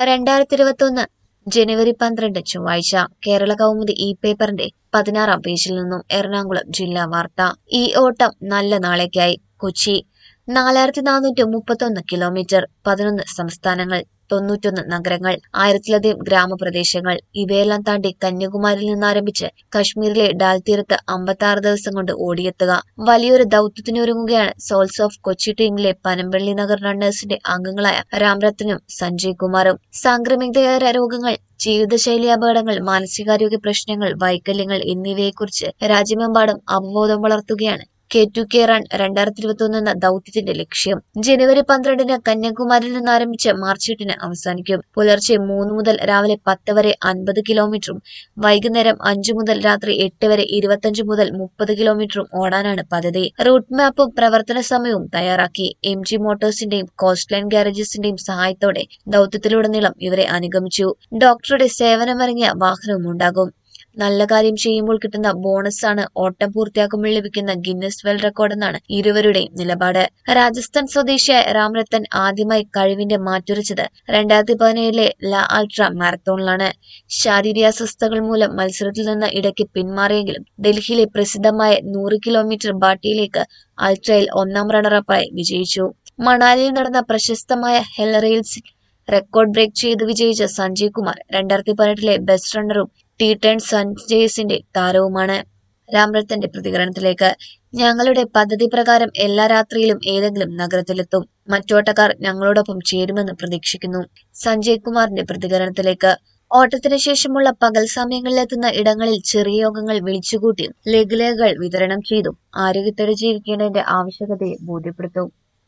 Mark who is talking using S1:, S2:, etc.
S1: രണ്ടായിരത്തി ഇരുപത്തൊന്ന് ജനുവരി പന്ത്രണ്ട് ചൊവ്വാഴ്ച കേരള കൗമുദി ഇ പേപ്പറിന്റെ പതിനാറാം പേജിൽ നിന്നും എറണാകുളം ജില്ലാ വാർത്ത ഈ ഓട്ടം നല്ല നാളേക്കായി കൊച്ചി നാലായിരത്തി നാനൂറ്റി മുപ്പത്തൊന്ന് കിലോമീറ്റർ പതിനൊന്ന് സംസ്ഥാനങ്ങൾ തൊണ്ണൂറ്റൊന്ന് നഗരങ്ങൾ ആയിരത്തിലധികം ഗ്രാമപ്രദേശങ്ങൾ ഇവയെല്ലാം താണ്ടി കന്യാകുമാരിയിൽ നിന്നാരംഭിച്ച് കശ്മീരിലെ ഡാൽ തീരത്ത് അമ്പത്തി ആറ് ദിവസം കൊണ്ട് ഓടിയെത്തുക വലിയൊരു ദൗത്യത്തിനൊരുങ്ങുകയാണ് സോൾസ് ഓഫ് കൊച്ചി ടീമിലെ പനമ്പള്ളി നഗർ റണ്ണേഴ്സിന്റെ അംഗങ്ങളായ രാംരത്നും സഞ്ജയ് കുമാറും സാംക്രമികതര രോഗങ്ങൾ ജീവിതശൈലി അപകടങ്ങൾ മാനസികാരോഗ്യ പ്രശ്നങ്ങൾ വൈകല്യങ്ങൾ എന്നിവയെക്കുറിച്ച് രാജ്യമെമ്പാടും അവബോധം വളർത്തുകയാണ് കെ ടു കെ റൺ രണ്ടായിരത്തി ഇരുപത്തി ഒന്ന് എന്ന ദൗത്യത്തിന്റെ ലക്ഷ്യം ജനുവരി പന്ത്രണ്ടിന് കന്യാകുമാരിയിൽ നിന്ന് ആരംഭിച്ച് മാർച്ച് എട്ടിന് അവസാനിക്കും പുലർച്ചെ മൂന്ന് മുതൽ രാവിലെ പത്ത് വരെ അൻപത് കിലോമീറ്ററും വൈകുന്നേരം അഞ്ചു മുതൽ രാത്രി എട്ട് വരെ ഇരുപത്തഞ്ച് മുതൽ മുപ്പത് കിലോമീറ്ററും ഓടാനാണ് പദ്ധതി റൂട്ട് മാപ്പും പ്രവർത്തന സമയവും തയ്യാറാക്കി എം ജി മോട്ടോഴ്സിന്റെയും കോസ്റ്റ് ലൈൻ ഗാരേജസിന്റെയും സഹായത്തോടെ ദൗത്യത്തിലുടനീളം ഇവരെ അനുഗമിച്ചു ഡോക്ടറുടെ സേവനമിറങ്ങിയ വാഹനവും ഉണ്ടാകും നല്ല കാര്യം ചെയ്യുമ്പോൾ കിട്ടുന്ന ബോണസ് ആണ് ഓട്ടം പൂർത്തിയാക്കുമ്പോൾ ലഭിക്കുന്ന ഗിന്നസ് വേൾഡ് റെക്കോർഡ് എന്നാണ് ഇരുവരുടെയും നിലപാട് രാജസ്ഥാൻ സ്വദേശിയായ രാംരത്തൻ ആദ്യമായി കഴിവിന്റെ മാറ്റുരച്ചത് രണ്ടായിരത്തി പതിനേഴിലെ ല അൾട്ര മാരത്തോണിലാണ് ശാരീരികാസ്വസ്ഥതകൾ മൂലം മത്സരത്തിൽ നിന്ന് ഇടയ്ക്ക് പിന്മാറിയെങ്കിലും ഡൽഹിയിലെ പ്രസിദ്ധമായ നൂറ് കിലോമീറ്റർ ബാട്ടിയിലേക്ക് അൾട്രയിൽ ഒന്നാം റണ്ണറപ്പായി വിജയിച്ചു മണാലിയിൽ നടന്ന പ്രശസ്തമായ ഹെൽ റെയിൽസിൽ റെക്കോർഡ് ബ്രേക്ക് ചെയ്ത് വിജയിച്ച സഞ്ജയ് കുമാർ രണ്ടായിരത്തി പതിനെട്ടിലെ ബെസ്റ്റ് റണ്ണറും ടി ടെൻ സഞ്ജയ്സിന്റെ താരവുമാണ് രാംരത്തന്റെ പ്രതികരണത്തിലേക്ക് ഞങ്ങളുടെ പദ്ധതി പ്രകാരം എല്ലാ രാത്രിയിലും ഏതെങ്കിലും നഗരത്തിലെത്തും മറ്റോട്ടക്കാർ ഞങ്ങളോടൊപ്പം ചേരുമെന്ന് പ്രതീക്ഷിക്കുന്നു സഞ്ജയ് കുമാറിന്റെ പ്രതികരണത്തിലേക്ക് ഓട്ടത്തിന് ശേഷമുള്ള പകൽ സമയങ്ങളിലെത്തുന്ന ഇടങ്ങളിൽ ചെറിയ യോഗങ്ങൾ വിളിച്ചുകൂട്ടിയും ലഘുലേഖകൾ വിതരണം ചെയ്തും ആരോഗ്യത്തോടെ ജീവിക്കേണ്ടതിന്റെ ആവശ്യകതയെ ബോധ്യപ്പെടുത്തും